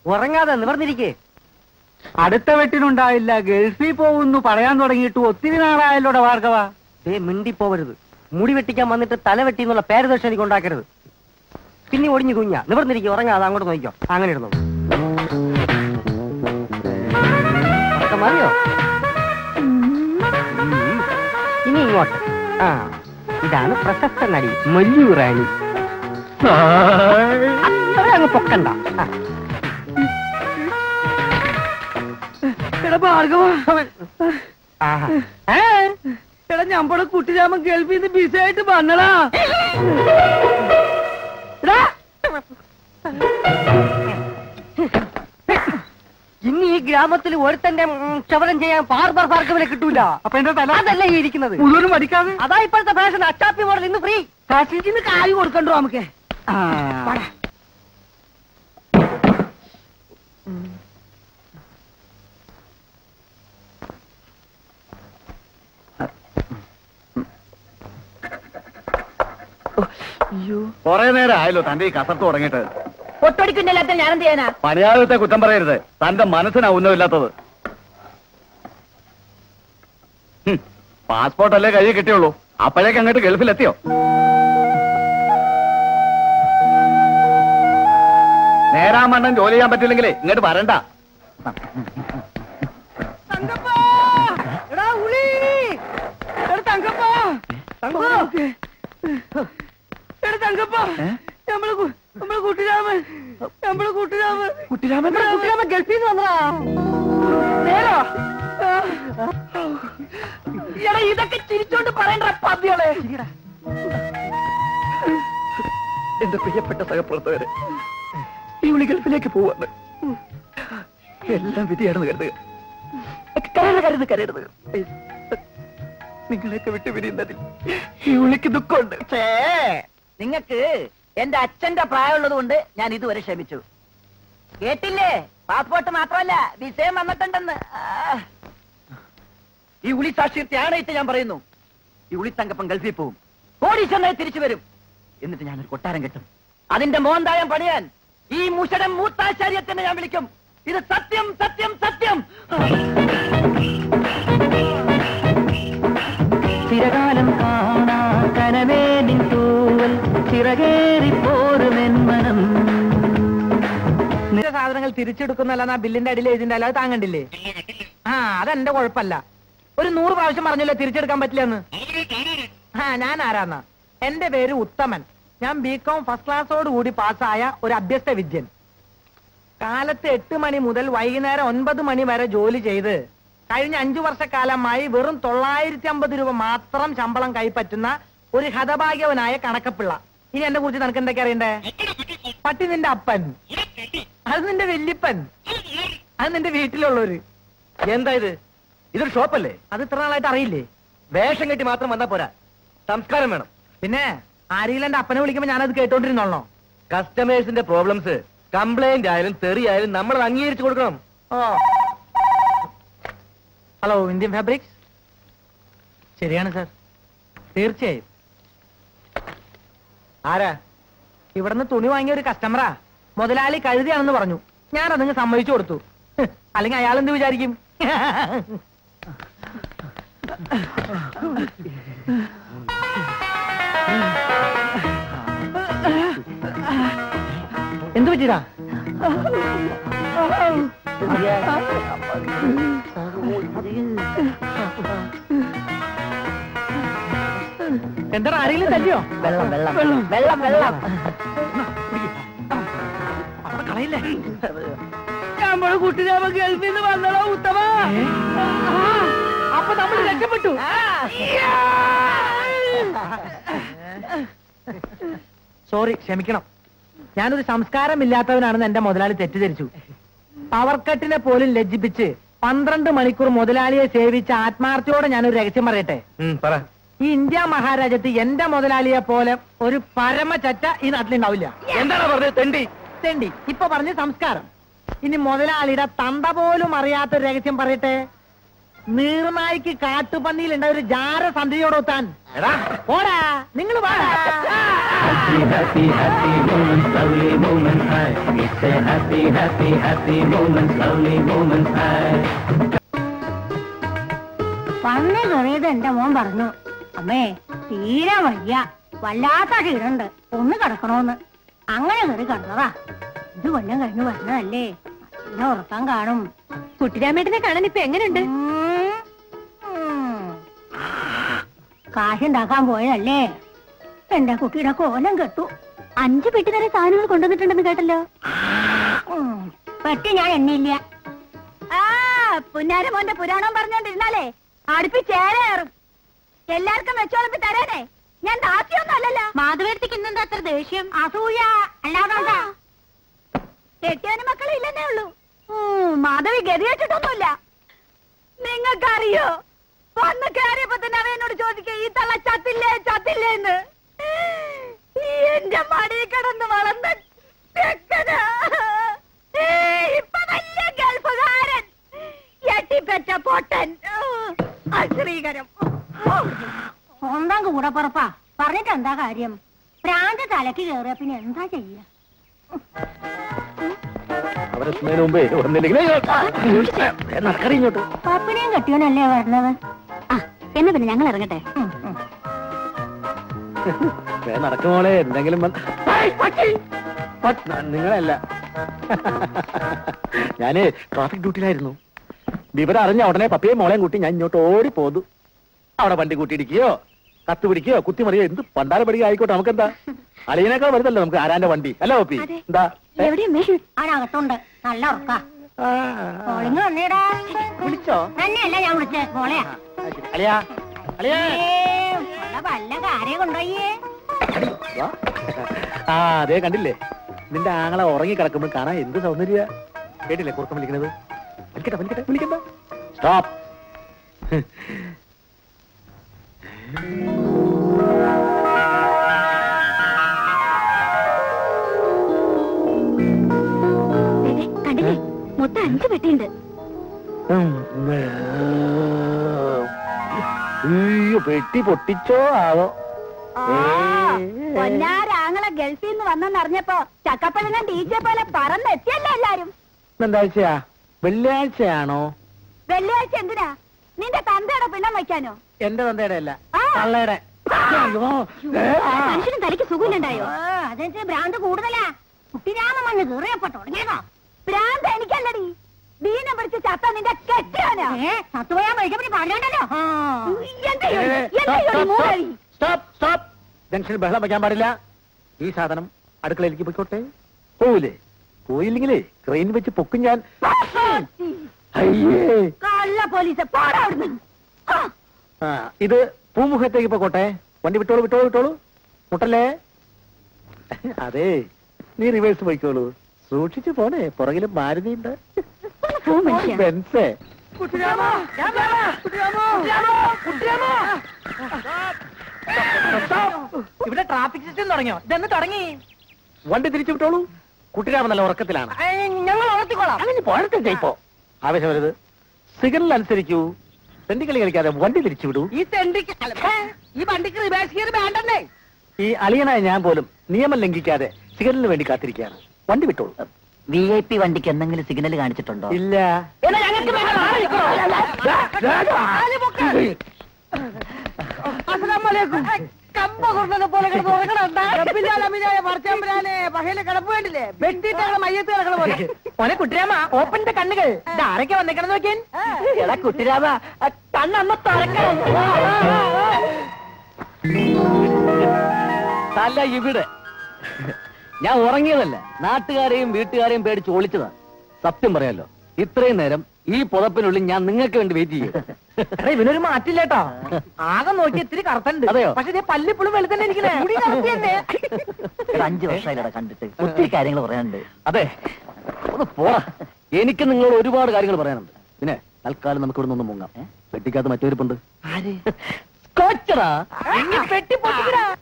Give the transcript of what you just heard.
ഉറങ്ങാതെ നിവർന്നിരിക്കേ അടുത്ത വെട്ടിനുണ്ടായില്ല ഗൾഫിൽ പോകുന്നു പറയാൻ തുടങ്ങിയിട്ട് ഒത്തിരി നാളായല്ലോടെ ഭാർഗവ ദേ മിണ്ടിപ്പോവരുത് മുടി വെട്ടിക്കാൻ വന്നിട്ട് തല വെട്ടി എന്നുള്ള പേര് ദർശനം എനിക്ക് ഉണ്ടാക്കരുത് പിന്നെ ഒടിഞ്ഞു കുഞ്ഞ നിവർന്നിരിക്കും ഉറങ്ങാതെ അങ്ങോട്ട് നോക്കിക്കോ അങ്ങനെ ഇരുന്നു ഉറക്കം മതിയോ ഉം. ഇനി ഇങ്ങോട്ട് ആ ഇതാണ് പ്രശസ്ത നടി മല്ലു റാണി അത്ര അങ്ങ് പൊക്കണ്ട ആ. എടാ ഭാർഗവ ആഹാ. ഏ? എടാ ഞമ്മടെ കുട്ടിരാമൻ ഗൾഫിൽ നിന്ന് ബിസിയായിട്ട് വന്നടാ എടാ ഇനി ഈ ഗ്രാമത്തിൽ ഒരുത്തന്റെ ഉം, ക്ഷവരം ചെയ്യാൻ ബാർബർ ഭാർഗവനെ കിട്ടൂല അപ്പൊ എന്റെ തല അതല്ല ഈ ഇരിക്കുന്നത് മുഴുവനും പഠിക്കാതെ അതാ ഇപ്പോഴത്തെ ഫാഷൻ അച്ചാപ്പി മോഡൽ ഇന്ന് ഫ്രീ ഫാഷനിന് കായ് കൊടുക്കണ്ടോ നമുക്ക് കൊറേ നേരം ആയല്ലോ തന്റെ ഈ കസർത്ത് തുടങ്ങിയിട്ട് ഒട്ടടിക്കുന്നല്ലാത്ത ഞാൻ എന്ത് ചെയ്യാനാ പണിയാളത്തെ കുറ്റം പറയരുത് തന്റെ മനസ്സിനാ ഉന്നമില്ലാത്തത് പാസ്പോർട്ട് അല്ലേ കയ്യിൽ കിട്ടിയുള്ളൂ അപ്പോഴേക്ക് അങ്ങോട്ട് ഗൾഫിലെത്തിയോ നേരാമണ്ണം ജോലി ചെയ്യാൻ പറ്റില്ലെങ്കിലേ ഇങ്ങോട്ട് വരണ്ട തങ്കപ്പാ എടാ ഉളി എടാ തങ്കപ്പാ തങ്കപ്പാ എടാ തങ്കപ്പാ നമ്മളെ കു- നമ്മളെ കുട്ടിരാമൻ നമ്മളെ കുട്ടിരാമൻ കുട്ടിരാമൻ കുട്ടിയാമ്മ ഗൾഫിൽ നിന്ന് വന്നതാ നേരോ എടാ ഇതൊക്കെ ചിരിച്ചോണ്ട് പറയണ്ട പതികളെ എന്റെ പ്രിയപ്പെട്ട സഹപ്രവർത്തകരെ ഈ വിളി ഗൾഫിലേക്ക് പോവാണ് എല്ലാം വിധിയാണെന്ന് കരുതുക കരുത് കരുത് കരുത് നിങ്ങളെയൊക്കെ വിട്ടു പിരിയുന്നതിൽ ഈ വിളിക്ക് ദുഃഖമുണ്ട് ഛേ, നിങ്ങക്ക് എന്റെ അച്ഛന്റെ പ്രായമുള്ളത് കൊണ്ട് ഞാൻ ഇതുവരെ ക്ഷമിച്ചു കേട്ടില്ലേ പാസ്പോർട്ട് മാത്രമല്ല വിസയം വന്നിട്ടുണ്ടെന്ന് ആ. ഈ ഉളി സാക്ഷ്യത്തെ ആണയിട്ട് ഞാൻ പറയുന്നു ഈ ഉളി തങ്കപ്പം ഗൾഫിൽ പോവും കോടീശ്വരനായി തിരിച്ചു വരും എന്നിട്ട് ഞാനൊരു കൊട്ടാരം കെട്ടും അതിന്റെ മോന്തായം പണിയാൻ ഈ മുഷടം മൂത്താശാര്യത്തിനെ ഞാൻ വിളിക്കും ഇത് സത്യം സത്യം സത്യം ചിരകാലം കാണാ കനവേലിൻ തൂവൽ ചിറകേറി പോരുമെന്മനം നിന്റെ സാധനങ്ങൾ തിരിച്ചെടുക്കുന്നല്ല ബില്ലിന്റെ അടിയിൽ എഴുതിന്റെ അല്ലാതെ താങ്ങണ്ടില്ലേ ആ അതെന്റെ കുഴപ്പമല്ല ഒരു നൂറ് പ്രാവശ്യം പറഞ്ഞല്ലോ തിരിച്ചെടുക്കാൻ പറ്റില്ലെന്ന് ആ ഞാൻ ആരാന്നാ എന്റെ പേര് ഉത്തമൻ ഞാൻ ബികോം ഫസ്റ്റ് ക്ലാസ്സോട് കൂടി പാസ്സായ ഒരു അഭ്യസ്ത വിദ്യൻ കാലത്ത് എട്ട് മണി മുതൽ വൈകുന്നേരം ഒൻപത് മണി വരെ ജോലി ചെയ്ത് കഴിഞ്ഞ അഞ്ചു വർഷക്കാലമായി വെറും തൊള്ളായിരത്തി അമ്പത് രൂപ മാത്രം ശമ്പളം കൈപ്പറ്റുന്ന ഒരു ഹതഭാഗ്യവനായ കണക്കപ്പിള്ള ഇനി എന്നെ കുറിച്ച് നിനക്ക് എന്തൊക്കെ അറിയണ്ടേ പട്ടി നിന്റെ അപ്പൻ അത് നിന്റെ വല്യപ്പൻ അത് നിന്റെ വീട്ടിലുള്ളവര് എന്താ ഇത് ഇതൊരു ഷോപ്പല്ലേ അത് ഇത്ര നാളായിട്ട് അറിയില്ലേ വേഷം കെട്ടി മാത്രം വന്നാ പോരാ സംസ്കാരം വേണം പിന്നെ ആരെങ്കിലും എന്റെ അപ്പനെ വിളിക്കുമ്പോ ഞാനത് കേട്ടോണ്ടിരുന്നോളോ കസ്റ്റമേഴ്സിന്റെ പ്രോബ്ലംസ് കംപ്ലൈന്റ് ആയാലും തെറി ആയാലും നമ്മൾ അത് അംഗീകരിച്ചു കൊടുക്കണം ഓ ഹലോ ഇന്ത്യൻ ഫാബ്രിക്സ് ശരിയാണ് സാർ തീർച്ചയായും ആരാ ഇവിടുന്ന് തുണി വാങ്ങിയ ഒരു കസ്റ്റമറാ മുതലാളി കഴുതിയാണെന്ന് പറഞ്ഞു ഞാൻ അതങ്ങ് സമ്മതിച്ചു കൊടുത്തു ഹ്, അല്ലെങ്കിൽ അയാൾ എന്ത് വിചാരിക്കും എന്ത് പറ്റിയതാ എന്താ ആരെങ്കിലും തല്ലിയോ വെള്ളം വെള്ളം വെള്ളം വെള്ളം കളയില്ലേ നമ്മള് കുട്ടിരാമ ഗൾഫിൽ നിന്ന് വന്നോ ഉത്തമ അപ്പൊ നമ്മൾ രക്ഷപ്പെട്ടു സോറി ക്ഷമിക്കണം ഞാനൊരു സംസ്കാരമില്ലാത്തവനാണെന്ന് എന്റെ മുതലാളി തെറ്റിദ്ധരിച്ചു പവർ കട്ടിനെ പോലും ലജ്ജിപ്പിച്ച് പന്ത്രണ്ട് മണിക്കൂർ മുതലാളിയെ സേവിച്ച ആത്മാർത്ഥയോടെ ഞാനൊരു രഹസ്യം പറയട്ടെ പറ ഈ ഇന്ത്യ മഹാരാജ്യത്ത് എന്റെ മുതലാളിയെ പോലെ ഒരു പരമ ചറ്റ ഈ നാട്ടിലുണ്ടാവില്ല എന്താണ് പറഞ്ഞത് തെണ്ടി തെണ്ടി ഇപ്പൊ പറഞ്ഞ സംസ്കാരം ഇനി മുതലാളിയുടെ തന്ത പോലും അറിയാത്തൊരു രഹസ്യം പറയട്ടെ നീർനായിക്ക് കാട്ടുപന്നിയിലുണ്ട ഒരു ജാര സന്ധിയോടൊത്താൻ എടാ ഓടാ നിങ്ങൾ വാടാ happy, happy, happy moments, lovely moments high. It's a happy, happy, happy moments, lovely moments high. വന്ന് കയറിയത് എന്റെ മോൻ പറഞ്ഞു അമ്മേ തീരെ വയ്യ വല്ലാത്ത ക്ഷീണുണ്ട് ഒന്ന് കിടക്കണോന്ന് അങ്ങനെ കയറി കിടന്നതാ ഇത് കൊല്ലം കഴിഞ്ഞ് വരുന്നതല്ലേ നല്ല ഉറക്കം കാണും കുട്ടിരാമേട്ടനെ കാണാൻ ഇപ്പൊ എങ്ങനെയുണ്ട് ഉം. ഉം. കാശുണ്ടാക്കാൻ പോയതല്ലേ എന്റെ കുട്ടിയുടെ കോലം കെട്ടു അഞ്ചു പെട്ടി നിറയെ സാധനങ്ങൾ കൊണ്ടുവന്നിട്ടുണ്ടെന്ന് കേട്ടല്ലോ ഉം. പെട്ടി ഞാൻ എണ്ണിയില്ല ആ പുന്നാരമോന്റെ പുരാണം പറഞ്ഞോണ്ടിരുന്നാലേ അടുപ്പിച്ചേറേറും എല്ലാവർക്കും വെച്ചോളപ്പി തരാനേ ഞാൻ ദാസ്യൊന്നും അല്ലല്ലോ മാധവേടത്തേക്ക് ഇന്നെന്താ അത്ര ദേഷ്യം അസൂയ അല്ലാതെ കെട്ടിയവന് മക്കളെ ഇല്ലെന്നേ ഉള്ളൂ ഉം, മാധവി ഗതികെട്ടിട്ടൊന്നുമില്ല നിങ്ങൾക്കറിയോ വന്ന് കയറിയപ്പോ തന്നെ അവ എന്നോട് ചോദിക്കുക ഈ തള്ള ചത്തില്ലേ ചത്തില്ലേ എന്ന് ഈ എന്റെ മടി കിടന്ന് വളർന്ന ചെക്കനാ. ഏ, ഇപ്പൊ വലിയ ഗൾഫുകാരൻ എട്ടിപ്പറ്റ പൊട്ടൻ അശ്രീകരം സ്വന്തം കൂടെ പുറപ്പാ പറഞ്ഞിട്ട് എന്താ കാര്യം പ്രാന്ത തലക്ക് കയറിയ പിന്നെ എന്താ ചെയ്യാ അവരെത്തുന്നതിന് മുമ്പേ ഒന്നില്ലെങ്കിൽ നടക്കറിഞ്ഞോട്ട് പപ്പിനെയും കെട്ടിയോനല്ലേ വരണത് ആ എന്നാ പിന്നെ ഞങ്ങൾ ഇറങ്ങട്ടെ ഉം, ഉം. നടക്കുമോളെ എന്തെങ്കിലും വന്ന്- ഹായ്, പട്ടി! പട്ട്, നിങ്ങളല്ല ഞാന് ട്രാഫിക് ഡ്യൂട്ടിയിലായിരുന്നു വിവരം അറിഞ്ഞ ഉടനെ പപ്പിയെയും മോളെയും കൂട്ടി ഞാൻ ഇങ്ങോട്ട് ഓടി പോന്നു അവിടെ വണ്ടി കൂട്ടിയിടിക്കുകയോ കത്ത് പിടിക്കുകയോ കുത്തി മറിയോ എന്ത് പണ്ടാര പടിക ആയിക്കോട്ടെ നമുക്കെന്താ അളിയനേക്കാൾ വലുതല്ലോ നമുക്ക് ആരാന്റെ വണ്ടി അല്ല പപ്പി അതെ. എന്താ ഏ? എവിടെയമ്മേ അവനകത്തുണ്ട് നല്ല ഉറക്ക ആ, മോളിങ് വന്നേടാ വിളിച്ചോ തന്നെയല്ല ഞാൻ വിളിച്ചേ മോളെയാ ആ, ശരി. അളിയാ അളിയാ ഏ, ഉള്ള വല്ല കാര്യം കൊണ്ടുപോയേ വാ. ആ അതെ കണ്ടില്ലേ നിന്റെ ആങ്ങളെ ഉറങ്ങി കിടക്കുമ്പോൾ കാണാൻ എന്ത് സൗന്ദര്യ കേട്ടില്ലേ കുറുക്കം വിളിക്കണത് വിളിക്കട്ടെ വിളിക്കട്ടെ വിളിക്കണ്ട സ്റ്റോപ്പ് ദേ, ദേ, കണ്ടില്ലേ മൊത്തം അഞ്ചു പെട്ടിയുണ്ട് അയ്യോ പെട്ടി പൊട്ടിച്ചോ ആവോ പൊന്നാരാങ്ങളെ ഗൾഫിൽ നിന്ന് വന്നെന്നറിഞ്ഞപ്പോ ചക്കപ്പഴങ്ങൻ ടീച്ചറെ പോലെ പറന്നെത്തിയല്ലോ എല്ലാരും എന്താഴ്ചയാ വെള്ളിയാഴ്ചയാണോ വെള്ളിയാഴ്ച എന്തിനാ നിന്റെ തന്തയുടെ പിണ്ണം വയ്ക്കാനോ എന്റെ തന്തയുടെ അല്ല ആ. തള്ളയുടെ അയ്യോ, ഏ, ആ. മനുഷ്യനും തലയ്ക്ക് സുഖമില്ലുണ്ടായോ അതെനിക്ക് ഭ്രാന്ത് കൂടുതലാ കുട്ടിരാമൻ വന്ന് കയറിയപ്പോ തുടങ്ങിയതാ ഭ്രാന്ത് എനിക്കല്ലടി ദീനം പിടിച്ച് ചത്ത നിന്റെ കെട്ടിയാനാ ഏ സത്തുപോയാ വഴിക്കപ്പടി പറഞ്ഞോണ്ടല്ലോ എന്താ ഏ, എന്താ stop, ഈ stop, മൂലടി stop, stop. ജംഗ്ഷനിൽ ബഹളം വയ്ക്കാൻ പാടില്ല ഈ സാധനം അടുക്കളയിലേക്ക് പോയിക്കോട്ടെ പോവില്ലേ പോയില്ലെങ്കിലേ ക്രെയിൻ വെച്ച് പൊക്കും ഞാൻ അയ്യേ കള്ള പോലീസ് പോടാ അവിടുന്ന് ആ, ആ ഇത് പൂമുഖത്തേക്ക് പോയിക്കോട്ടെ വണ്ടി വിട്ടോളൂ വിട്ടോളൂ വിട്ടോളൂ മുട്ടല്ലേ അതെ നീ റിവേഴ്സ് പോയിക്കോളൂ സൂക്ഷിച്ചു പോണേ പുറകിലും മാരുതി ഉണ്ട് ഒന്ന് പോ മനുഷ്യ ബെൻസേ ഇവിടെ ട്രാഫിക് സിസ്റ്റം തുടങ്ങിയോ ഇതെന്ന് തുടങ്ങി വണ്ടി തിരിച്ചു വിട്ടോളൂ കുട്ടിരാമൻ നല്ല ഉറക്കത്തിലാണ് ഏ, ഞങ്ങൾ ഉറത്തിക്കോളാം അങ്ങനെ പോഴത്തെ ഇപ്പോ ആവേശം വരുത് സിഗ്നൽ അനുസരിക്കൂ തെണ്ടിക്കളി കളിക്കാതെ വണ്ടി തിരിച്ചു വിടൂ ഈ തെണ്ടിക്ക് അല്ല, ഛേ, ഈ വണ്ടിക്ക് റിവേഴ്സ് ഗിയർ വേണ്ടല്ലേ ഈ അളിയനായ ഞാൻ പോലും നിയമം ലംഘിക്കാതെ സിഗ്നലിന് വേണ്ടി കാത്തിരിക്കുകയാണ് വണ്ടി വിട്ടോളൂ വി ഐ പി വണ്ടിക്ക് എന്തെങ്കിലും സിഗ്നൽ കാണിച്ചിട്ടുണ്ടോ ഇല്ല എന്നാ ഞങ്ങൾക്ക് വേണ്ട, ആളെ നിൽക്കണോ? അസ്സലാമലൈക്കും. കമ്പ കൊണ്ടത് പോലെ കിടന്ന് ഉറങ്ങണ റബ്ബില്ലാതെ അമിതായ പറച്ചാമ്പലാനെ പകയിലെ കിടപ്പ് വേണ്ടില്ലേ വെട്ടിട്ടാണ് മയ്യത്ത് കിടക്കണ പോലെ ഓനെ കുട്ടിരാമ ഓപ്പണിന്റെ കണ്ണുകൾ ഇതാരൊക്കെ വന്നേക്കണം നോക്കിയൻ എടാ കുട്ടിരാമ കണ്ണൊന്ന് തുറക്കണം തല ഇവിടെ ഞാൻ ഉറങ്ങിയതല്ല നാട്ടുകാരെയും വീട്ടുകാരെയും പേടിച്ച് ഒളിച്ചതാ സത്യം പറയാലോ ഇത്രയും നേരം ഈ പുതപ്പിനുള്ളിൽ ഞാൻ നിങ്ങൾക്ക് വേണ്ടി വെയിറ്റ് ചെയ്യും എടാ ഇവനൊരു മാറ്റില്ലേട്ടോ ആകെ നോക്കി ഇത്തിരി കറുത്തുണ്ട് അതെയോ? പക്ഷെ ഇതേ പല്ലിപ്പുളും വെളുത്തന്നെ ഇരിക്കണേ മുടി കറുത്തിയല്ലേ അഞ്ചു വർഷമായില്ലടാ കണ്ടിട്ട് ഒത്തിരി കാര്യങ്ങൾ പറയാനുണ്ട് അതെ ഒന്ന് പോടാ എനിക്ക് നിങ്ങളോട് ഒരുപാട് കാര്യങ്ങൾ പറയാനുണ്ട് പിന്നെ തൽക്കാലം നമുക്ക് ഇവിടെ നിന്ന് മുങ്ങാം വെട്ടിക്കകത്ത് മറ്റൊരുപ്പുണ്ട് സ്കോച്ചറാ പെട്ടി പൊട്ടിക്കടാ